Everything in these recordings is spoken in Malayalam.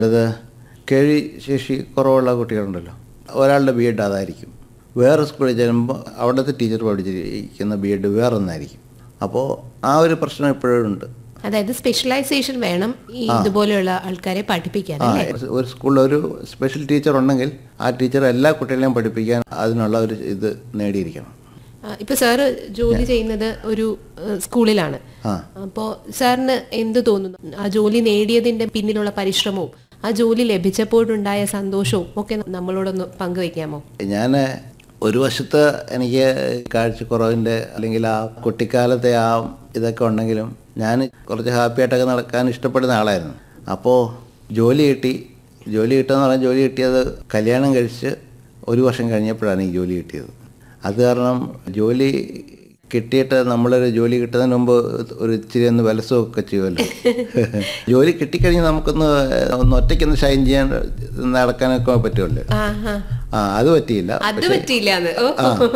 അത് കേൾവി ശേഷി കുറവുള്ള കുട്ടികളുണ്ടല്ലോ ഒരാളുടെ ബി എഡ് അതായിരിക്കും വേറെ സ്കൂളിൽ ചെല്ലുമ്പോൾ അവിടുത്തെ ടീച്ചർ പഠിച്ചിരിക്കുന്ന ബി എഡ് വേറെ ഒന്നായിരിക്കും അപ്പോൾ ആ ഒരു പ്രശ്നം ഇപ്പോഴും ഉണ്ട് അതായത് സ്പെഷ്യലൈസേഷൻ വേണം ഈ ഇതുപോലെയുള്ള ആൾക്കാരെ പഠിപ്പിക്കാൻ ആ അല്ലേ ഒരു സ്കൂളിൽ ഒരു സ്പെഷ്യൽ ടീച്ചർ ഉണ്ടെങ്കിൽ ആ ടീച്ചർ എല്ലാ കുട്ടികളെയും പഠിപ്പിക്കാൻ അതിനുള്ള ഒരു ഇത് നേടിയിരിക്കണം ആ, ഇപ്പൊ സാറ് ജോലി ചെയ്യുന്നത് ഒരു ഏഹ്, സ്കൂളിലാണ് ആ. അപ്പോ സാറിന് എന്ത് തോന്നുന്നു ആ ജോലി നേടിയതിന്റെ പിന്നിലുള്ള പരിശ്രമവും ആ ജോലി ലഭിച്ചപ്പോഴുണ്ടായ സന്തോഷവും ഒക്കെ നമ്മളോടൊന്ന് പങ്കുവെക്കാമോ ഞാൻ ഒരു വശത്ത് എനിക്ക് കാഴ്ചക്കുറവിൻ്റെ അല്ലെങ്കിൽ ആ കുട്ടിക്കാലത്തെ ആ ഇതൊക്കെ ഉണ്ടെങ്കിലും ഞാൻ കുറച്ച് ഹാപ്പി ആയിട്ടൊക്കെ നടക്കാൻ ഇഷ്ടപ്പെടുന്ന ആളായിരുന്നു അപ്പോൾ ജോലി കിട്ടി ജോലി കിട്ടുമെന്ന് പറഞ്ഞാൽ ജോലി കിട്ടിയത് കല്യാണം കഴിച്ച് ഒരു വർഷം കഴിഞ്ഞപ്പോഴാണ് ഈ ജോലി കിട്ടിയത് അത് കാരണം ജോലി കിട്ടിയിട്ട് നമ്മളൊരു ജോലി കിട്ടുന്നതിന് മുമ്പ് ഒരു ഇച്ചിരി ഒന്ന് വിലസമൊക്കെ ചെയ്യുമല്ലോ ജോലി കിട്ടിക്കഴിഞ്ഞാൽ നമുക്കൊന്ന് ഒന്ന് ഒറ്റയ്ക്കൊന്ന് ഷൈൻ ചെയ്യാൻ നടക്കാനൊക്കെ പറ്റുമല്ലോ ആ ആ ആ അത് പറ്റിയില്ല അത് പറ്റിയില്ലാന്ന് ഓ.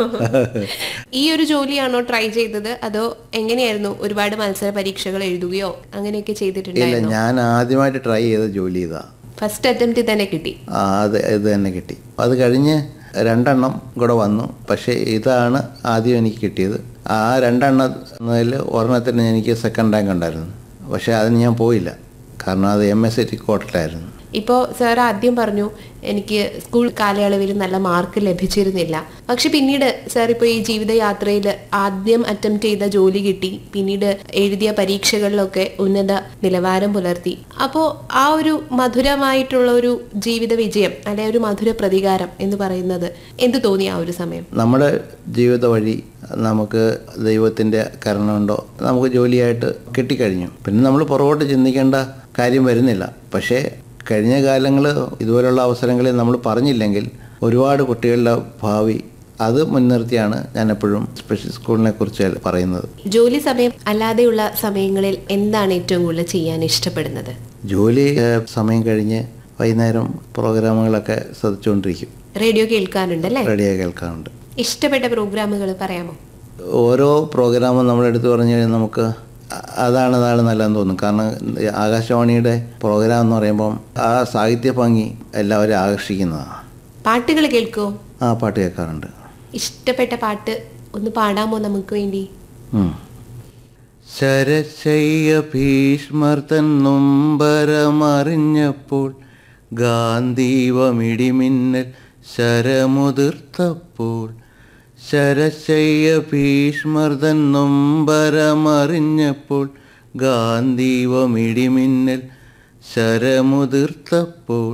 ഈ ഒരു ജോലിയാണോ ട്രൈ ചെയ്തത് അതോ എങ്ങനെയായിരുന്നു ഒരുപാട് മത്സര പരീക്ഷകൾ എഴുതുകയോ അങ്ങനെയൊക്കെ ഇല്ല ചെയ്തിട്ടുണ്ടായിരുന്നു ഞാൻ ആദ്യമായിട്ട് ട്രൈ ചെയ്ത ജോലി ഇതാ ഫസ്റ്റ് അറ്റംപ്റ്റ് തന്നെ കിട്ടി ആ, അത് ഇത് തന്നെ കിട്ടി അത് കഴിഞ്ഞ് രണ്ടെണ്ണം കൂടെ വന്നു പക്ഷേ ഇതാണ് ആദ്യം എനിക്ക് കിട്ടിയത് ആ രണ്ടെണ്ണത്തിൽ ഒരെണ്ണത്തിന് എനിക്ക് സെക്കൻഡ് റാങ്ക് ഉണ്ടായിരുന്നു പക്ഷേ അതിന് ഞാൻ പോയില്ല കാരണം അത് എം എസ് സി കോട്ടലായിരുന്നു ഇപ്പോൾ സാർ ആദ്യം പറഞ്ഞു എനിക്ക് സ്കൂൾ കാലയളവിൽ നല്ല മാർക്ക് ലഭിച്ചിരുന്നില്ല പക്ഷെ പിന്നീട് സാർ ഇപ്പോൾ ഈ ജീവിതയാത്രയിൽ ആദ്യം അറ്റംപ്റ്റ് ചെയ്ത ജോലി കിട്ടി പിന്നീട് എഴുതിയ പരീക്ഷകളിലൊക്കെ ഉന്നത നിലവാരം പുലർത്തി അപ്പോൾ ആ ഒരു മധുരമായിട്ടുള്ള ഒരു ജീവിത വിജയം അല്ലെ ഒരു മധുര പ്രതികാരം എന്ന് പറയുന്നത് എന്ത് തോന്നി ആ ഒരു സമയം നമ്മുടെ ജീവിത വഴി നമുക്ക് ദൈവത്തിൻ്റെ കരുണയുണ്ടോ നമുക്ക് ജോലിയായിട്ട് കിട്ടിക്കഴിഞ്ഞു പിന്നെ നമ്മൾ പുറകോട്ട് ചിന്തിക്കേണ്ട കാര്യം വരുന്നില്ല പക്ഷേ കഴിഞ്ഞ കാലങ്ങൾ ഇതുപോലുള്ള അവസരങ്ങളിൽ നമ്മൾ പറഞ്ഞില്ലെങ്കിൽ ഒരുപാട് കുട്ടികളുടെ ഭാവി അത് മുൻനിർത്തിയാണ് ഞാൻ എപ്പോഴും സ്പെഷ്യൽ സ്കൂളിനെ കുറിച്ച് പറയുന്നത് ജോലി സമയം അല്ലാതെയുള്ള സമയങ്ങളിൽ എന്താണ് ഏറ്റവും കൂടുതൽ ചെയ്യാൻ ഇഷ്ടപ്പെടുന്നത് ജോലി ഏഹ്, സമയം കഴിഞ്ഞ് വൈകുന്നേരം പ്രോഗ്രാമുകളൊക്കെ ശ്രദ്ധിച്ചുകൊണ്ടിരിക്കും റേഡിയോ കേൾക്കാറുണ്ടല്ലേ റെഡിയായി കേൾക്കാറുണ്ട് ഇഷ്ടപ്പെട്ട പ്രോഗ്രാമുകൾ പറയാമോ ഓരോ പ്രോഗ്രാമും നമ്മളെടുത്ത് പറഞ്ഞു കഴിഞ്ഞാൽ നമുക്ക് അ- അതാണ് അതാണ് നല്ലതെന്ന് തോന്നും കാരണം ആകാശവാണിയുടെ പ്രോഗ്രാം എന്ന് പറയുമ്പം ആ സാഹിത്യ ഭംഗി എല്ലാവരും ആകർഷിക്കുന്നതാണ് പാട്ടുകൾ കേൾക്കോ ആ പാട്ട് കേൾക്കാറുണ്ട് ഇഷ്ടപ്പെട്ട പാട്ട് ഒന്ന് പാടാമോ നമുക്ക് വേണ്ടി ഉം. ശരശയ്യ ഭീഷ്മർ തൻ നൊമ്പരമറിഞ്ഞപ്പോൾ ഗാന്ധീവമിടിമിന്നൽ ശരമുതിർത്തപ്പോൾ ശരശയ്യ ഭീഷ്മർ തൻ നൊമ്പരമറിഞ്ഞപ്പോൾ ഗാന്ധീവമിടിമിന്നൽ ശരമുതിർത്തപ്പോൾ